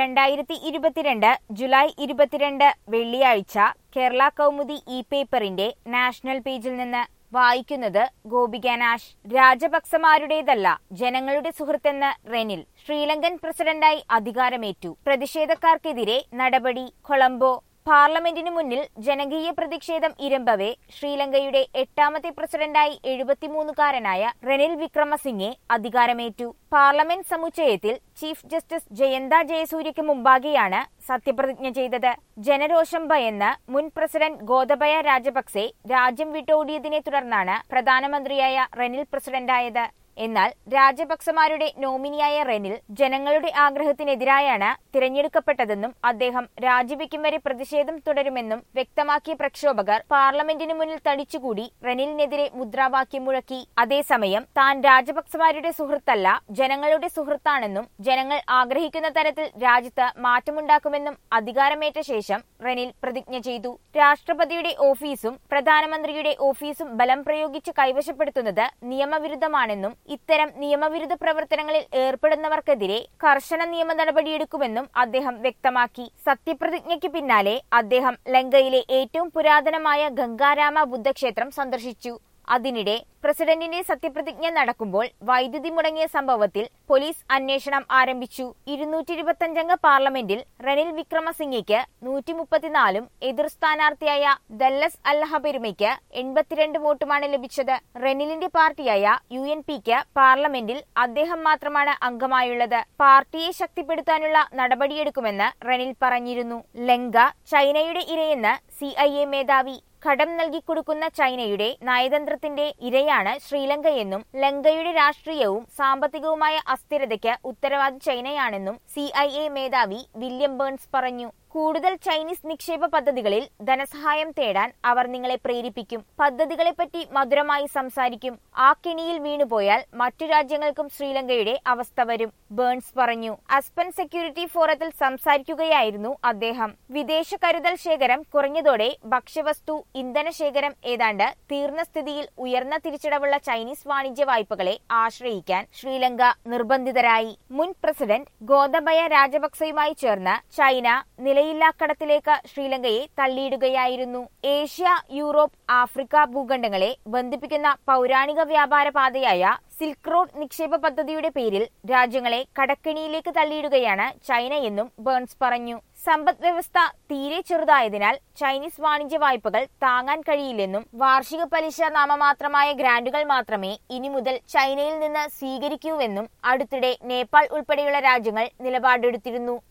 രണ്ടായിരത്തി ഇരുപത്തിരണ്ട് ജൂലൈ ഇരുപത്തിരണ്ട് വെള്ളിയാഴ്ച കേരള കൗമുദി ഇ പേപ്പറിന്റെ നാഷണൽ പേജിൽ നിന്ന് വായിക്കുന്നത് ഗോപിക നാഷ് രാജപക്സമാരുടേതല്ല ജനങ്ങളുടെ സുഹൃത്തെന്ന് റെനിൽ ശ്രീലങ്കൻ പ്രസിഡന്റായി അധികാരമേറ്റു പ്രതിഷേധക്കാർക്കെതിരെ നടപടി കൊളംബോ പാർലമെന്റിന് മുന്നിൽ ജനകീയ പ്രതിഷേധം ഇരമ്പവെ ശ്രീലങ്കയുടെ എട്ടാമത്തെ പ്രസിഡന്റായി എഴുപത്തിമൂന്നുകാരനായ റെനിൽ വിക്രമസിംഗെ അധികാരമേറ്റു പാർലമെന്റ് സമുച്ചയത്തിൽ ചീഫ് ജസ്റ്റിസ് ജയന്ത ജയസൂര്യയ്ക്ക് മുമ്പാകെയാണ് സത്യപ്രതിജ്ഞ ചെയ്തത് ജനരോഷം ഭയന്ന് മുൻ പ്രസിഡന്റ് ഗോതബയ രാജപക്സെ രാജ്യം വിട്ടോടിയതിനെ തുടർന്നാണ് പ്രധാനമന്ത്രിയായ റെനിൽ പ്രസിഡന്റായത് എന്നാൽ രാജപക്സമാരുടെ നോമിനിയായ റെനിൽ ജനങ്ങളുടെ ആഗ്രഹത്തിനെതിരായാണ് തിരഞ്ഞെടുക്കപ്പെട്ടതെന്നും അദ്ദേഹം രാജിവെക്കും വരെ പ്രതിഷേധം തുടരുമെന്നും വ്യക്തമാക്കിയ പ്രക്ഷോഭകർ പാർലമെന്റിന് മുന്നിൽ തടിച്ചുകൂടി റെനിലിനെതിരെ മുദ്രാവാക്യം മുഴക്കി അതേസമയം താൻ രാജപക്സമാരുടെ സുഹൃത്തല്ല ജനങ്ങളുടെ സുഹൃത്താണെന്നും ജനങ്ങൾ ആഗ്രഹിക്കുന്ന തരത്തിൽ രാജ്യത്ത് മാറ്റമുണ്ടാക്കുമെന്നും അധികാരമേറ്റ ശേഷം റെനിൽ പ്രതിജ്ഞ ചെയ്തു രാഷ്ട്രപതിയുടെ ഓഫീസും പ്രധാനമന്ത്രിയുടെ ഓഫീസും ബലം പ്രയോഗിച്ച് കൈവശപ്പെടുത്തുന്നത് നിയമവിരുദ്ധമാണെന്നും ഇത്തരം നിയമവിരുദ്ധ പ്രവർത്തനങ്ങളിൽ ഏർപ്പെടുന്നവർക്കെതിരെ കർശന നിയമ നടപടിയെടുക്കുമെന്നും അദ്ദേഹം വ്യക്തമാക്കി സത്യപ്രതിജ്ഞയ്ക്ക് പിന്നാലെ അദ്ദേഹം ലങ്കയിലെ ഏറ്റവും പുരാതനമായ ഗംഗാരാമ ബുദ്ധക്ഷേത്രം സന്ദർശിച്ചു അതിനിടെ പ്രസിഡന്റിന്റെ സത്യപ്രതിജ്ഞ നടക്കുമ്പോൾ വൈദ്യുതി മുടങ്ങിയ സംഭവത്തിൽ പോലീസ് അന്വേഷണം ആരംഭിച്ചു ഇരുന്നൂറ്റി ഇരുപത്തിയഞ്ചംഗ പാർലമെന്റിൽ റെനിൽ വിക്രമസിംഗയ്ക്ക് നൂറ്റി മുപ്പത്തിനാലും എതിർ സ്ഥാനാർത്ഥിയായ ദല്ലസ് അല്ലഹപെരുമയ്ക്ക് എൺപത്തിരണ്ട് വോട്ടുമാണ് ലഭിച്ചത് റെനിലിന്റെ പാർട്ടിയായ യു എൻ പിക്ക് പാർലമെന്റിൽ അദ്ദേഹം മാത്രമാണ് അംഗമായുള്ളത് പാർട്ടിയെ ശക്തിപ്പെടുത്താനുള്ള നടപടിയെടുക്കുമെന്ന് റെനിൽ പറഞ്ഞിരുന്നു ലങ്ക ചൈനയുടെ ഇരയെന്ന് സി മേധാവി കടം നൽകിക്കൊടുക്കുന്ന ചൈനയുടെ നയതന്ത്രത്തിന്റെ ഇരയാണ് ശ്രീലങ്കയെന്നും ലങ്കയുടെ രാഷ്ട്രീയവും സാമ്പത്തികവുമായ അസ്ഥിരതയ്ക്ക് ഉത്തരവാദി ചൈനയാണെന്നും സി മേധാവി വില്യം ബേൺസ് പറഞ്ഞു കൂടുതൽ ചൈനീസ് നിക്ഷേപ പദ്ധതികളിൽ ധനസഹായം തേടാൻ അവർ നിങ്ങളെ പ്രേരിപ്പിക്കും പദ്ധതികളെപ്പറ്റി മധുരമായി സംസാരിക്കും ആ കെണിയിൽ വീണുപോയാൽ മറ്റു രാജ്യങ്ങൾക്കും ശ്രീലങ്കയുടെ അവസ്ഥ വരും ബേൺസ് പറഞ്ഞു അസ്പൻ സെക്യൂരിറ്റി ഫോറത്തിൽ സംസാരിക്കുകയായിരുന്നു അദ്ദേഹം വിദേശ കരുതൽ ശേഖരം കുറഞ്ഞതോടെ ഭക്ഷ്യവസ്തു ഇന്ധന ശേഖരം ഏതാണ്ട് തീർന്ന സ്ഥിതിയിൽ ഉയർന്ന തിരിച്ചടവുള്ള ചൈനീസ് വാണിജ്യ വായ്പകളെ ആശ്രയിക്കാൻ ശ്രീലങ്ക നിർബന്ധിതരായി മുൻ പ്രസിഡന്റ് ഗോതബയ രാജപക്സയുമായി ചേർന്ന് ചൈന നിലയില്ലാ കടത്തിലേക്ക് ശ്രീലങ്കയെ തള്ളിയിടുകയായിരുന്നു ഏഷ്യ യൂറോപ്പ് ആഫ്രിക്ക ഭൂഖണ്ഡങ്ങളെ ബന്ധിപ്പിക്കുന്ന പൗരാണിക വ്യാപാര പാതയായ സിൽക്ക് റോഡ് നിക്ഷേപ പദ്ധതിയുടെ പേരിൽ രാജ്യങ്ങളെ കടക്കെണിയിലേക്ക് തള്ളിയിടുകയാണ് ചൈനയെന്നും ബേൺസ് പറഞ്ഞു സമ്പദ് വ്യവസ്ഥ തീരെ ചെറുതായതിനാൽ ചൈനീസ് വാണിജ്യ വായ്പകൾ താങ്ങാൻ കഴിയില്ലെന്നും വാർഷിക പലിശ നാമമാത്രമായ ഗ്രാന്റുകൾ മാത്രമേ ഇനി മുതൽ ചൈനയിൽ നിന്ന് സ്വീകരിക്കൂവെന്നും അടുത്തിടെ നേപ്പാൾ ഉൾപ്പെടെയുള്ള രാജ്യങ്ങൾ നിലപാടെടുത്തിരുന്നു